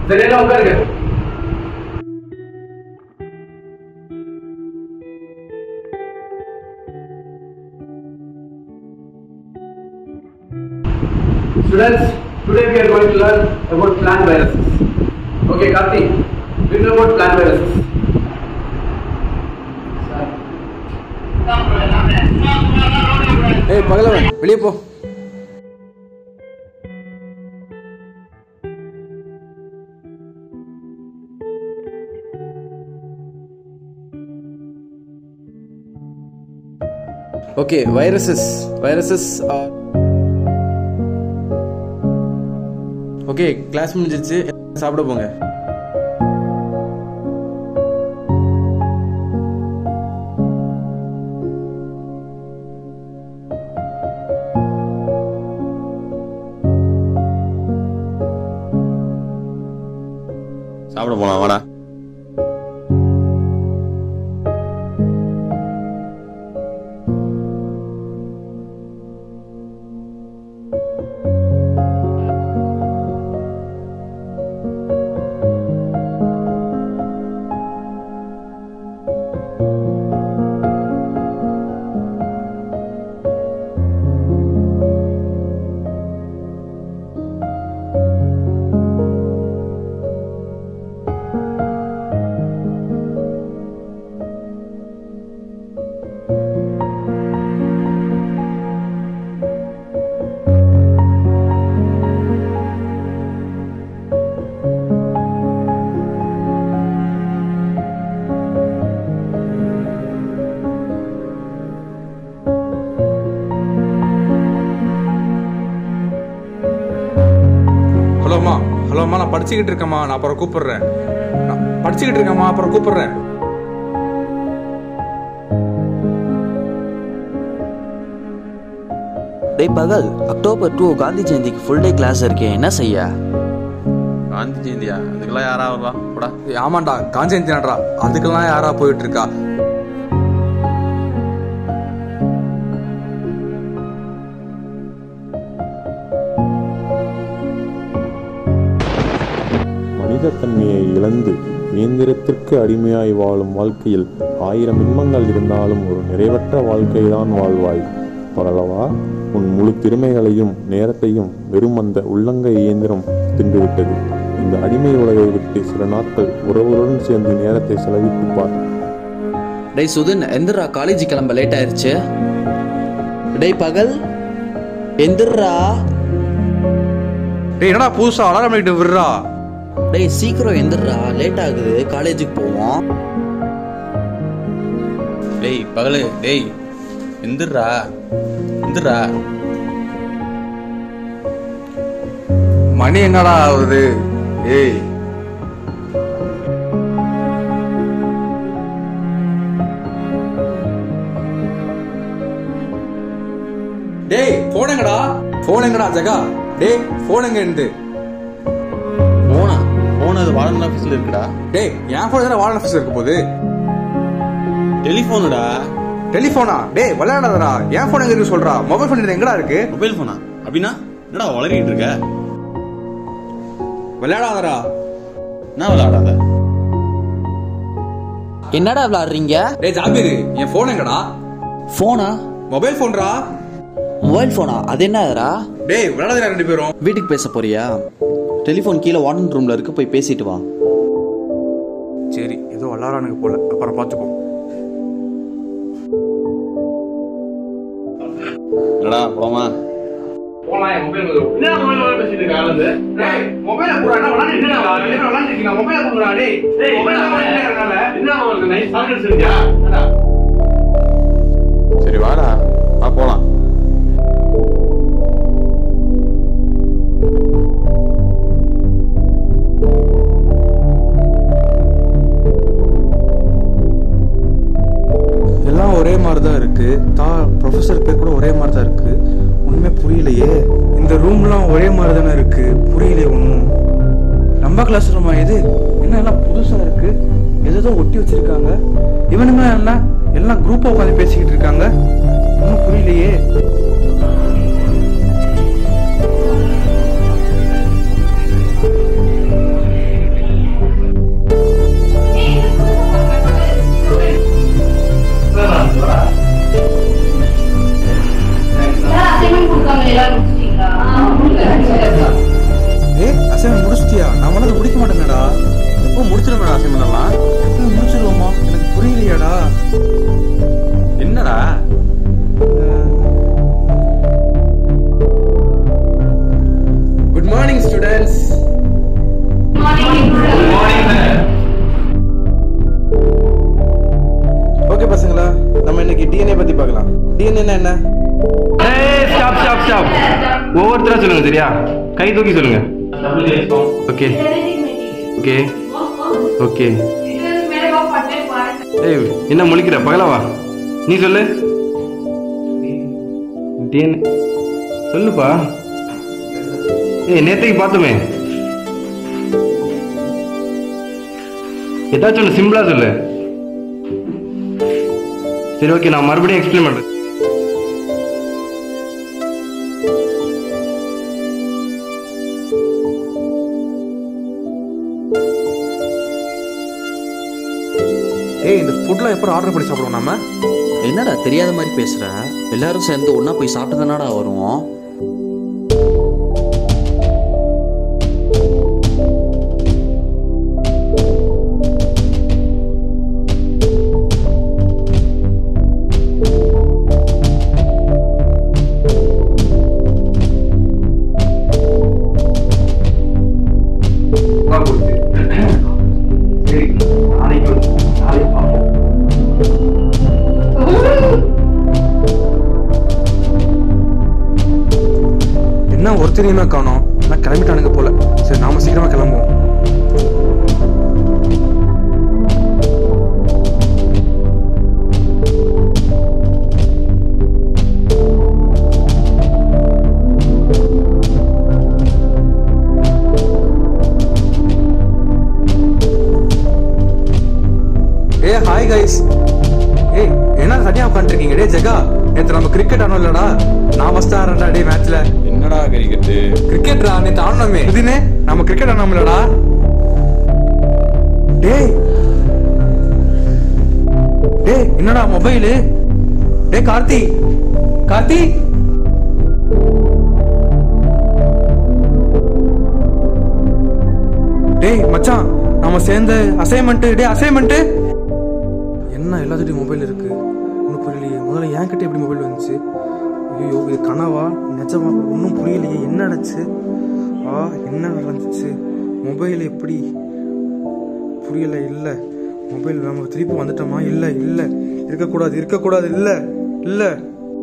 சரி எல்லாம் உட்காருங்க Students, today we are going to learn about plant viruses. Okay, Karthi, we know about plant viruses. ஏய் பகலவன் வெளியே போ okay viruses viruses okay class முடிஞ்சிருச்சு சாப்பிட போங்க சாப்பிட போலாம் வாடா ஹலோம்மா ஹலோம்மா நான் படிச்சுக்கிட்டு இருக்கேம்மா நான் அப்புறம் கூப்பிடுறேன் நான் படிச்சுக்கிட்டு இருக்கேம்மா அப்புறம் கூப்பிடுறேன் டேய் பகல் அக்டோபர் டூ காந்தி ஜெயந்திக்கு ஃபுல் டே கிளாஸ் இருக்கே என்ன செய்ய காந்தி ஜெயந்தியா அதுக்கெல்லாம் யாரா வருவா போடா ஏய், ஆமாண்டா காஞ்சந்தி நடரா அதுக்கெல்லாம் யாரா போயிட்டு இருக்கா மனிதத்தன்மையை இழந்து இயந்திரத்திற்கு அடிமையாய் வாழும் வாழ்க்கையில் ஆயிரம் இன்பங்கள் இருந்தாலும் ஒரு நிறைவற்ற வாழ்க்கைதான் வாழ்வாய் பரலவா உன் முழு திறமைகளையும் நேரத்தையும் வெறும் அந்த உள்ளங்கை இயந்திரம் தின்றுவிட்டது இந்த அடிமை உலகை விட்டு சில நாட்கள் உறவுகளுடன் சேர்ந்து நேரத்தை செலவிட்டு பார் டேய் சுதன் எந்திரா காலேஜ் கிளம்ப லேட் ஆயிருச்சு டேய் பகல் எந்திரா டேய் என்னடா புதுசா அலாரம் பண்ணிட்டு விடுறா டேய் சீக்கிரம் எந்திரா லேட் ஆகுது காலேஜுக்கு போவோம் டேய் பகலு டேய் எந்திரா எந்திரா மணி என்னடா ஆகுது ஏய் டேய் போன் எங்கடா போன் எங்கடா ஜகா டேய் போன் எங்க இருந்து போனா போனது வாழன் ஆஃபீஸில் இருக்குடா டேய் என் போன் தானே வாழ ஆஃபீஸ் இருக்க போகுது டெலிஃபோனுடா டெலிஃபோனா டேய் விளையாடாதடா என் போன் எங்க இருக்கு சொல்றா மொபைல் போன் எங்கடா இருக்கு மொபைல் ஃபோனா அப்படின்னா என்னடா வளரிட்டு இருக்க விளையாடாதடா என்ன விளையாடாத என்னடா விளாடுறீங்க டேய் ஜாபீர் என் போன் எங்கடா ஃபோனா மொபைல் போன்டா மொபைல் ஃபோனா அது என்னடா டேய் விளையாடாதடா ரெண்டு பேரும் வீட்டுக்கு பேச போறியா டெலிஃபோன் கீழே வார்டன் ரூம்ல இருக்கு போய் பேசிட்டு வா சரி ஏதோ விளாடானுங்க போல அப்புறம் பார்த்துப்போம் என்னடா போலாமா போலாம் என் மொபைல் என்ன மொபைல் பேசிட்டு இருக்க ஆளு டேய் மொபைல குடுறா என்ன விளையாண்டு என்னடா என்ன விளையாண்டு இருக்கீங்க மொபைல குடுறா டேய் டேய் மொபைல விளையாடுறனால என்ன உங்களுக்கு நைஸ் சாக்லேட் செஞ்சா சரி வாடா வா போலாம் எல்லாம் ஒரே மாதிரி தான் இருக்கு தா ப்ரொஃபசர் பேர் கூட ஒரே மாதிரி தான் இருக்கு ஒண்ணுமே புரியலையே இந்த ரூம்லாம் ஒரே மாதிரி தானே இருக்கு புரியலையே ஒன்றும் நம்ம கிளாஸ் ரூமா இது என்ன எல்லாம் புதுசா இருக்கு எதோ ஒட்டி வச்சிருக்காங்க இவனுங்க எல்லாம் எல்லாம் குரூப்பா உட்காந்து பேசிக்கிட்டு இருக்காங்க ஒன்றும் புரியலையே ஸ்டாப் ஒவ்வொருத்தரா சொல்லுங்க சரியா கை தூக்கி சொல்லுங்க ஓகே ஓகே ஓகே ஏய் என்ன முழிக்கிற பகலவா நீ சொல்லு டேன் சொல்லுப்பா ஏய் நேத்தைக்கு பார்த்தோமே ஏதாச்சும் ஒன்று சிம்பிளா சொல்லு சரி ஓகே நான் மறுபடியும் எக்ஸ்பிளைன் பண்றேன் ஏய் இந்த ஃபுட்லாம் எப்போ ஆர்டர் பண்ணி சாப்பிடுவோம் நாம என்னடா தெரியாத மாதிரி பேசுற எல்லாரும் சேர்ந்து ஒண்ணா போய் சாப்பிட்டு தானடா வருவோம் சரி நாளைக்கு வந்து நாளைக்கு பார்ப்போம் என்ன ஒருத்தரையுமே காணோம் எல்லாம் கிளம்பிட்டானுங்க போல சரி நாம சீக்கிரமா கிளம்புவோம் ஏ ஹாய் கைஸ் ஏய் என்ன தனியா உட்காந்துருக்கீங்க டே ஜெகா நேத்து நம்ம கிரிக்கெட் ஆனோம் இல்லடா நான் ஃபர்ஸ்ட் ஆடுறேன்டா டே மேட்ச்ல என்னடா கிரிக்கெட்டு கிரிக்கெட்ரா நேத்து ஆடணுமே இதுனே நம்ம கிரிக்கெட் ஆனோம்லடா டேய் டேய் என்னடா மொபைலு டேய் கார்த்தி கார்த்தி டேய் மச்சான் நாம சேர்ந்த அசைன்மெண்ட் டேய் அசைன்மெண்ட் என்ன எல்லாத்துட்டையும் மொபைல் இருக்கு ஒன்றும் புரியலையே முதல்ல என் கிட்ட எப்படி மொபைல் வந்துச்சு ஐயோ இது கனவா நிஜமா ஒன்றும் புரியலையே என்ன நடந்துச்சு ஆ என்ன நடந்துச்சு மொபைல் எப்படி புரியல இல்லை மொபைல் நம்ம திருப்பி வந்துட்டோமா இல்லை இல்லை இருக்கக்கூடாது இருக்கக்கூடாது இல்லை இல்லை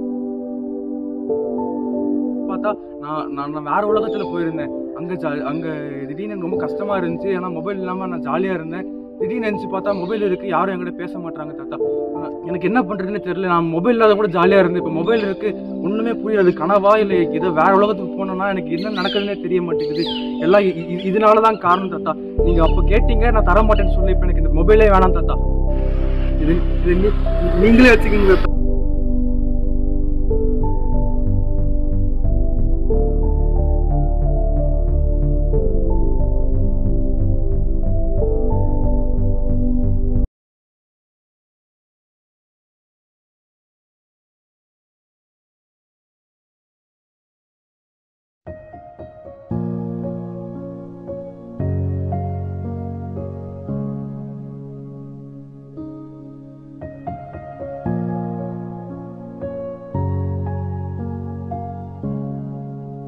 பார்த்தா நான் நான் நான் வேற உலகத்துல போயிருந்தேன் அங்க ஜா- அங்க திடீர்னு எனக்கு ரொம்ப கஷ்டமா இருந்துச்சு ஏன்னா மொபைல் இல்லாம நான் ஜாலியா இருந்தேன் திடீர்னு நினைச்சு பார்த்தா மொபைல் இருக்கு யாரும் என்கிட்ட பேச மாட்டாங்க தாத்தா நான் எனக்கு என்ன பண்றதுன்னு தெரியல நான் மொபைல் இல்லாத கூட ஜாலியா இருந்தேன் இப்போ மொபைல் இருக்கு ஒண்ணுமே புரியல கனவா இல்லை ஏதோ வேற உலகத்துக்கு போனோம்னா எனக்கு என்ன நடக்குதுன்னே தெரிய மாட்டேங்குது எல்லாம் இ- இ- இதனால தான் காரணம் தாத்தா நீங்க அப்ப கேட்டீங்க நான் தர மாட்டேன்னு சொல்லி இப்போ எனக்கு இந்த மொபைலே வேணாம் தாத்தா இது இது நீ- நீங்களே வச்சுக்கோங்க தாத்தா